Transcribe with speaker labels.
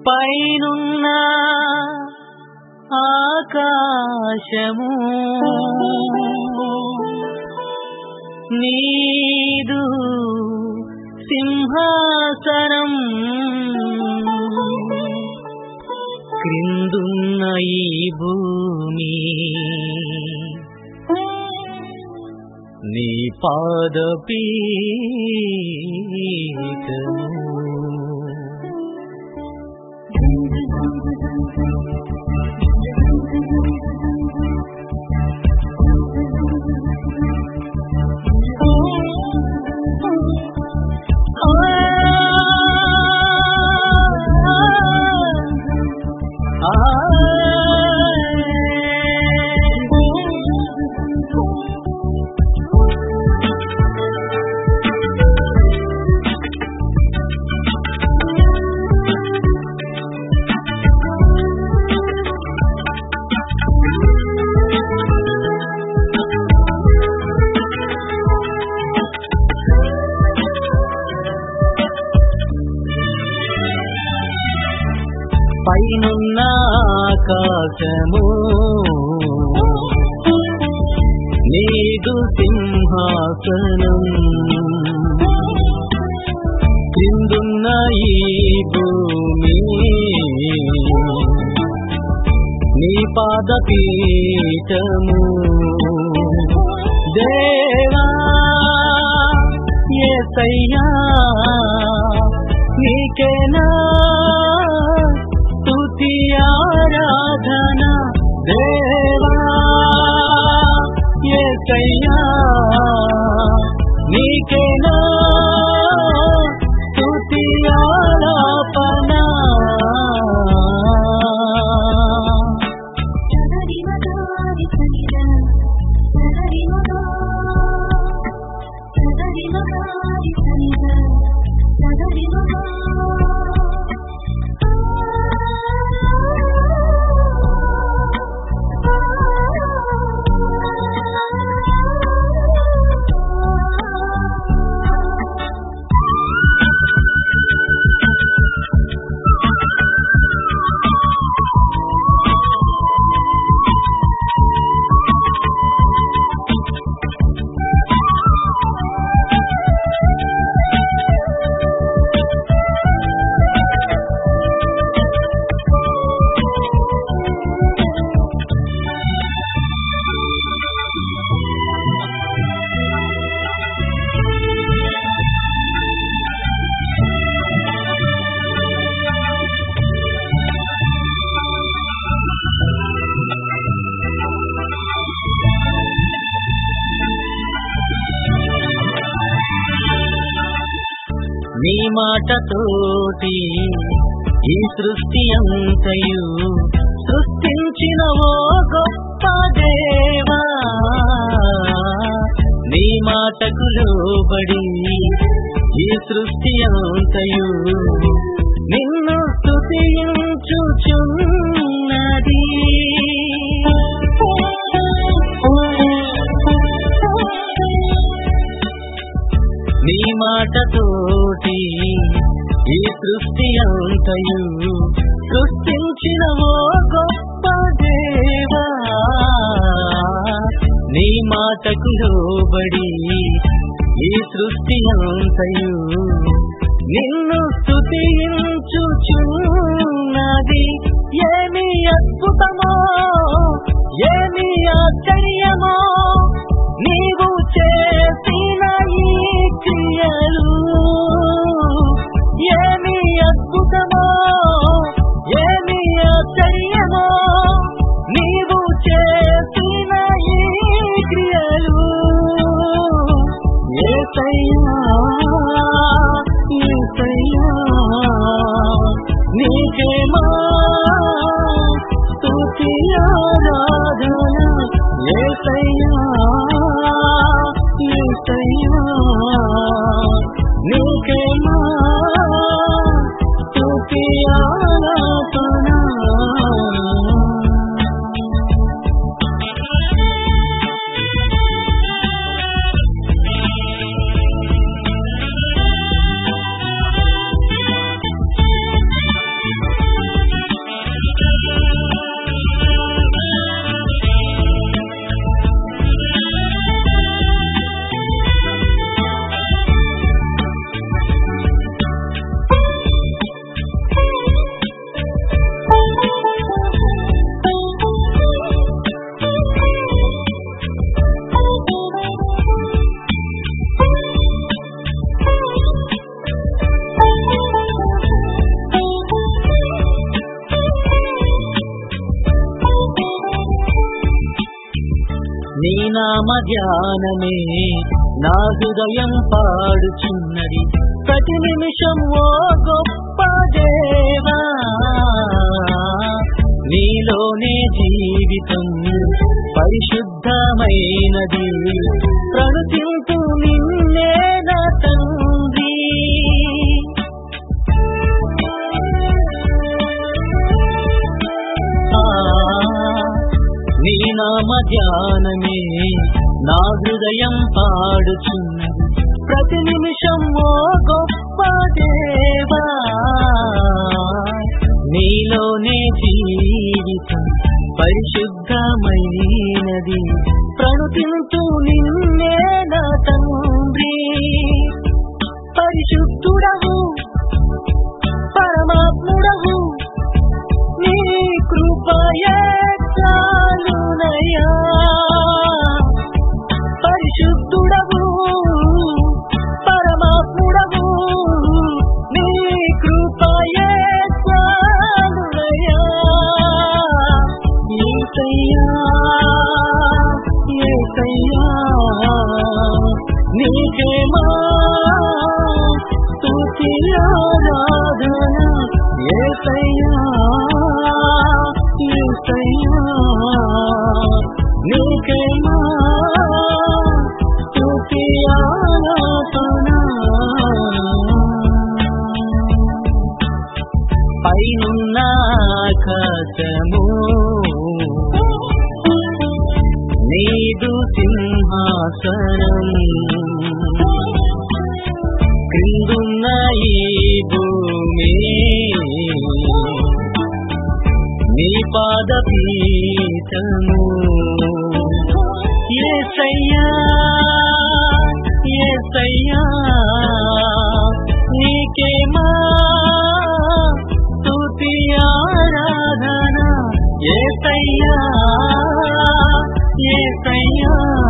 Speaker 1: పైనున్న ఆకాశము నీదు సింహాసనం క్రిందున్న ఈ భూమి నీ పాదపీఠము పైనున్న ఆకాశము నీదు సింహాసనం కిందున్న ఈ భూమి నీ పాదపీఠము దేవా ఏసయ్యా నీకేనా స్తుతి ఆరాధన దేవా ఏసయ్యా నీకేనా స్తుతి ఆలాపన నీ మాటతోటి ఈ సృష్టి అంతయు సృష్టించిన ఓ గొప్ప దేవా నీ మాటకు లోబడి ఈ సృష్టి అంతయు నిన్ను స్తుతించుచున్నది నీ మాటతోటి ఈ సృష్టి అంతయు సృష్టించిన ఓ గొప్ప దేవా నీ మాటకు లోబడి ఈ సృష్టి అంతయు నిన్ను స్తుతించుచున్నది ఏమి అద్భుతమో ఏమి ఆశ్చర్యమో నీవు చేసిన ఈ క్రియలు ఏమి అద్భుతమో ఏమి ఆశ్చర్యమో నీవు చేసిన ఈ క్రియలు ఏసయ్యా ఏసయ్యా నీకేమా స్తుతి ఆరాధన ఏసయ్యా ఏసయ్యా నీకేమా నామ ధ్యానమే నా హృదయం పాడుచున్నది ప్రతి నిమిషం ఓ గొప్ప దేవా నీలోనే జీవితం పరిశుద్ధమైనది ప్రణుతింతు నిన్నే నా తండ్రి ఆ, నీ నామ ధ్యానమే నా హృదయం పాడుచున్నది ప్రతి నిమిషం ఓ గొప్ప దేవా నీలోనే జీవితం పరిశుద్ధమైనది ప్రణుతింతూ నిన్నే నా తండ్రి పరిశుద్ధుడవు పరమాత్ముడవు నీ కృపయే చాలునయ్యా పరిశుద్ధుడవు పరమాత్ముడవు నీ కృపయే చాలునయ్యా ఏసయ్యా ఏసయ్యా నీకేమా స్తుతి ఆరాధన ఏసయ్యా ఏసయ్యా నీకేమా స్తుతి ఆరాధన పైనున్న ఆకాశము నీదు సింహాసనం క్రిందున్న ఈ భూమి నీ పాద పీఠము ఏసయ్యా ఏసయ్యా నీకేమా స్తుతి ఆరాధన ఏసయ్యా ఏసయ్యా